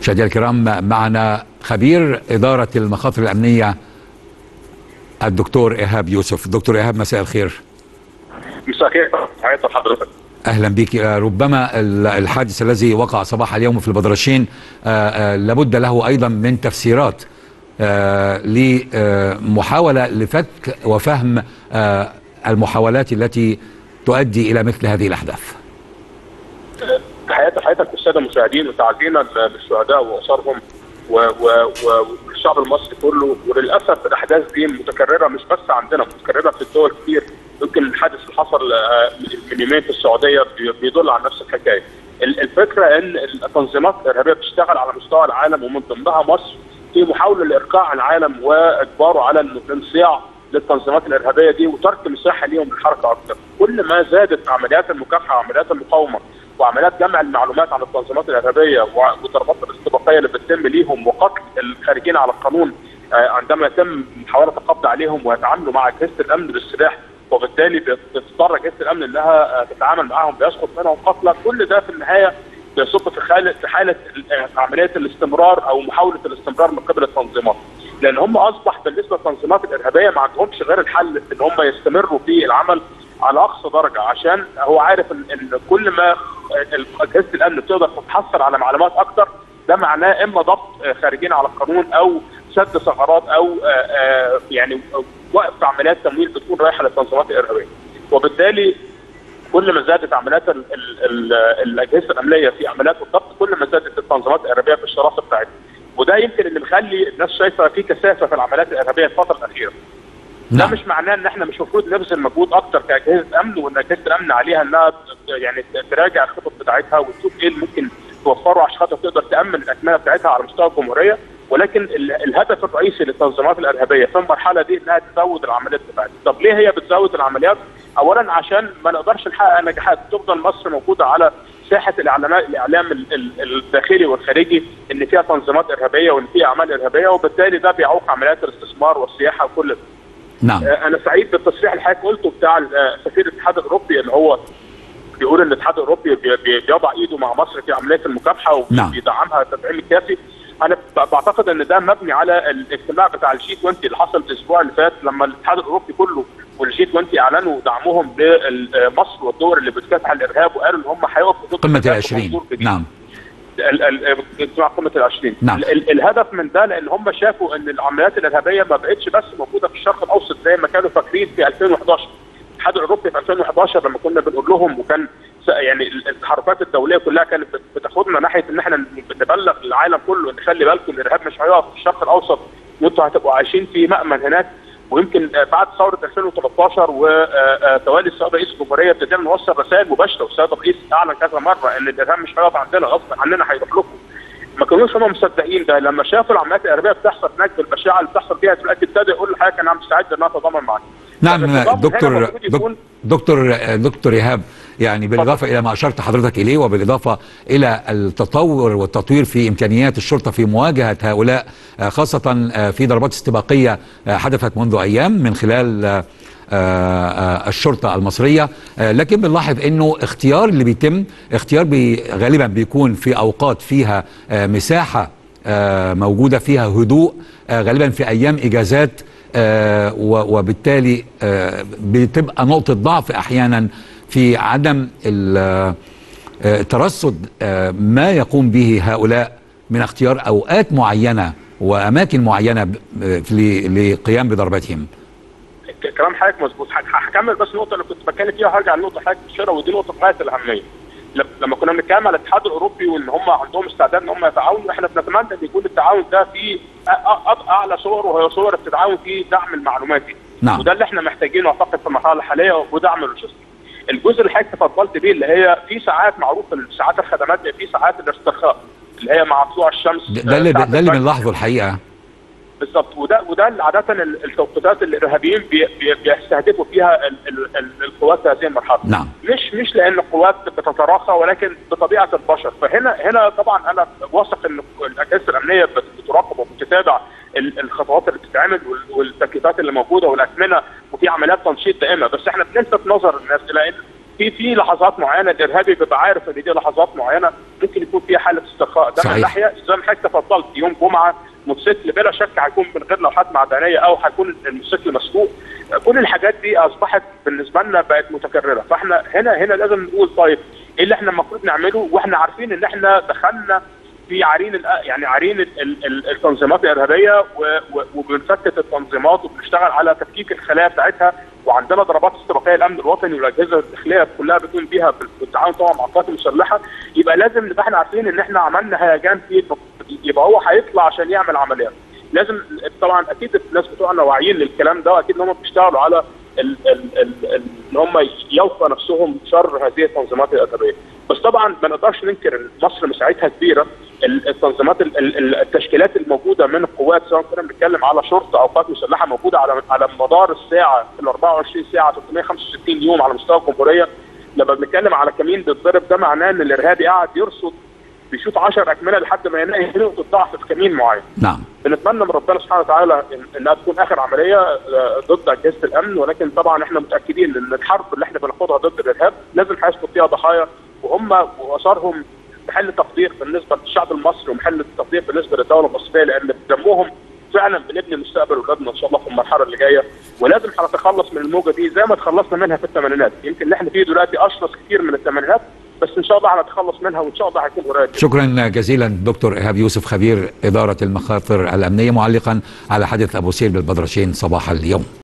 مشاهدينا الكرام معنا خبير إدارة المخاطر الأمنية الدكتور إيهاب يوسف دكتور إيهاب مساء الخير مساء الخير تحياتي لحضرتك اهلا بك ربما الحادث الذي وقع صباح اليوم في البدرشين لابد له ايضا من تفسيرات لمحاوله لفك وفهم المحاولات التي تؤدي الى مثل هذه الاحداث. تحياتي لحضرتك والساده المشاهدين وتعزينا للشهداء واسرهم والشعب المصري كله وللاسف الاحداث دي متكرره مش بس عندنا متكرره في الدول كتير يمكن الحادث اللي حصل من يومين في السعوديه بيدل على نفس الحكايه. الفكره ان التنظيمات الارهابيه بتشتغل على مستوى العالم ومن ضمنها مصر في محاوله لايقاع العالم واجباره على الانصياع للتنظيمات الارهابيه دي وترك مساحه ليهم للحركه اكثر. كل ما زادت عمليات المكافحه وعمليات المقاومه وعمليات جمع المعلومات عن التنظيمات الارهابيه والضربات الاستباقيه اللي بتتم ليهم وقتل الخارجين على القانون عندما يتم محاوله القبض عليهم ويتعاملوا مع اجهزه الامن بالسلاح وبالتالي بتضطر اجهزه الامن انها تتعامل معهم بيسقط منهم قتلى كل ده في النهايه بيصب في حاله في حاله عمليه الاستمرار او محاوله الاستمرار من قبل التنظيمات لان هم اصبح بالنسبه للتنظيمات الارهابيه ما عندهمش غير الحل ان هم يستمروا في العمل على اقصى درجه عشان هو عارف ان, إن كل ما اجهزه الامن بتقدر تتحصل على معلومات اكثر ده معناه اما ضبط خارجين على القانون او سد ثغرات او يعني وقف عمليات تمويل بتكون رايحه للتنظيمات الارهابيه وبالتالي كل ما زادت عمليات ال ال الاجهزه الامنيه في عمليات الضبط كل ما زادت التنظيمات الارهابيه في الشراسه بتاعتها وده يمكن اللي مخلي الناس شايفه في كثافه في العمليات الارهابيه الفتره الاخيره نعم. ده مش معناه ان احنا مش المفروض نبذل مجهود اكتر كاجهزه امن وان اجهزه الامن عليها انها يعني تراجع الخطط بتاعتها وتشوف ايه اللي ممكن توفره عشان خاطر تقدر تامن الاكمنه بتاعتها على مستوى الجمهوريه ولكن الهدف الرئيسي للتنظيمات الارهابيه في المرحله دي انها تزود العمليات بتاعتها، طب ليه هي بتزود العمليات؟ اولا عشان ما نقدرش نحقق نجاحات، تفضل مصر موجوده على ساحه الاعلام الاعلام الداخلي والخارجي ان فيها تنظيمات ارهابيه وان فيها اعمال ارهابيه وبالتالي ده بيعوق عمليات الاستثمار والسياحه وكل ده. نعم انا سعيد بالتصريح اللي حضرتك قلته بتاع سفير الاتحاد الاوروبي اللي هو بيقول ان الاتحاد الاوروبي بيضع ايده مع مصر في عمليه المكافحه وبيدعمها التدعيم الكافي انا بعتقد ان ده مبني على الاجتماع بتاع الجي 20 اللي حصل الاسبوع اللي فات لما الاتحاد الاوروبي كله والجي 20 اعلنوا دعمهم لمصر والدول اللي بتكافح الارهاب وقالوا ان هم هيقفوا ضد قمه ال 20 نعم اجتماع قمه ال 20 نعم. الهدف من ده لان هم شافوا ان العمليات الارهابيه ما بقتش بس موجوده في الشرق الاوسط زي ما كانوا فاكرين في 2011 الاتحاد الاوروبي في 2011 لما كنا بنقول لهم وكان يعني التحركات الدوليه كلها كانت بتاخدنا ناحيه ان احنا نبلغ العالم كله ان خلي بالكم الارهاب مش هيقف في الشرق الاوسط وانتوا هتبقوا عايشين في مامن هناك ويمكن بعد ثوره 2013 وتوالي السيد رئيس الجمهوريه ابتدينا نوصل رسائل مباشره والسيد الرئيس اعلن كذا مره ان الارهاب مش هيقف عندنا غصب عننا هيروح لكم ما كانوش هم مصدقين ده لما شافوا العمليات الارهابيه بتحصل هناك بالبشاعه اللي بتحصل فيها دلوقتي ابتدى يقول لحضرتك انا مستعد ان اتضامن معاك نعم دكتور دكتور دكتور ايهاب يعني بالاضافه الى ما اشرت حضرتك اليه وبالاضافه الى التطور والتطوير في امكانيات الشرطه في مواجهه هؤلاء خاصه في ضربات استباقيه حدثت منذ ايام من خلال الشرطة المصرية لكن بنلاحظ انه اختيار اللي بيتم اختيار بي غالبا بيكون في اوقات فيها مساحة موجودة فيها هدوء غالبا في ايام اجازات وبالتالي بتبقى نقطة ضعف احيانا في عدم ترصد ما يقوم به هؤلاء من اختيار اوقات معينة واماكن معينة للقيام بضربتهم كلام حضرتك مظبوط هكمل بس النقطه اللي كنت بتكلم فيها وهرجع لنقطه حضرتك بتشيرها ودي نقطه غايه الاهميه لما كنا بنتكلم على الاتحاد الاوروبي وان هم عندهم استعداد ان هم يتعاونوا احنا بنتمنى ان يكون التعاون ده في اعلى صور وهي صور التعاون في دعم المعلوماتي نعم. وده اللي احنا محتاجينه اعتقد في المرحله الحاليه ودعم اللوجستي الجزء اللي حضرتك تفضلت بيه اللي هي في ساعات معروف ساعات الخدمات في ساعات الاسترخاء اللي هي مع طلوع الشمس ده اللي ده اللي بنلاحظه الحقيقه بالظبط وده وده عاده التوقيتات اللي الارهابيين بي بي بيستهدفوا فيها ال ال ال القوات في هذه المرحله نعم مش مش لان القوات بتتراخى ولكن بطبيعه البشر فهنا هنا طبعا انا واثق ان الاجهزه الامنيه بتراقب وبتتابع الخطوات اللي بتتعمل والتكليفات اللي موجوده والاكمنه وفي عمليات تنشيط دائمه بس احنا بنلفت نظر الناس الى ان في في لحظات معينه الارهابي بيبقى عارف ان دي لحظات معينه ممكن يكون فيها حاله استرخاء ده صحيح. من ناحيه زي ما حضرتك تفضلت يوم جمعه موتوسيكل بلا شك هيكون من غير لوحات معدنيه او هيكون الموتوسيكل مسروق كل الحاجات دي اصبحت بالنسبه لنا بقت متكرره فاحنا هنا هنا لازم نقول طيب ايه اللي احنا المفروض نعمله واحنا عارفين ان احنا دخلنا في عرين الأ- يعني عرين ال- ال- ال- التنظيمات الارهابيه و- و- وبنفتت التنظيمات وبنشتغل على تفكيك الخلايا بتاعتها وعندنا ضربات استباقيه الامن الوطني والاجهزه الداخليه كلها بتقوم بيها بالتعاون طبعا مع القوات المسلحه يبقى لازم نبقى احنا عارفين ان احنا عملنا هيجان في يبقى هو هيطلع عشان يعمل عمليات لازم طبعا اكيد الناس بتوعنا واعيين للكلام ده واكيد ان هم بيشتغلوا على ال- ال- ال- ال- ان هم يوفوا نفسهم شر هذه التنظيمات الارهابيه بس طبعا ما نقدرش ننكر ان مصر مساحتها كبيره ال- التنظيمات ال- ال- ال- التشكيلات الموجوده من القوات سواء كنا بنتكلم على شرطه او قوات مسلحه موجوده على على مدار الساعه ال 24 ساعه 365 يوم على مستوى الجمهوريه لما بنتكلم على كمين بيتضرب ده معناه ان الارهابي قاعد يرصد بيشوف 10 اكمنه لحد ما يلاقي نقطه ضعف في كمين معين نعم بنتمنى من ربنا سبحانه وتعالى إن- انها تكون اخر عمليه آه، ضد اجهزه الامن ولكن طبعا احنا متاكدين ان الحرب اللي احنا بناخدها ضد الارهاب لازم هيسقط فيها ضحايا وهم واثارهم محل تقدير بالنسبه للشعب المصري ومحل تقدير بالنسبه للدوله المصريه لان بدمهم فعلا بنبني مستقبل اولادنا ان شاء الله في المرحله اللي جايه ولازم هنتخلص من الموجه دي زي ما تخلصنا منها في الثمانينات يمكن اللي احنا فيه دلوقتي اشرس كتير من الثمانينات بس ان شاء الله هنتخلص منها وان شاء الله هيكون قريب شكرا جزيلا دكتور إيهاب يوسف خبير إدارة المخاطر الأمنية معلقا على حادث أبو سير بالبدرشين صباح اليوم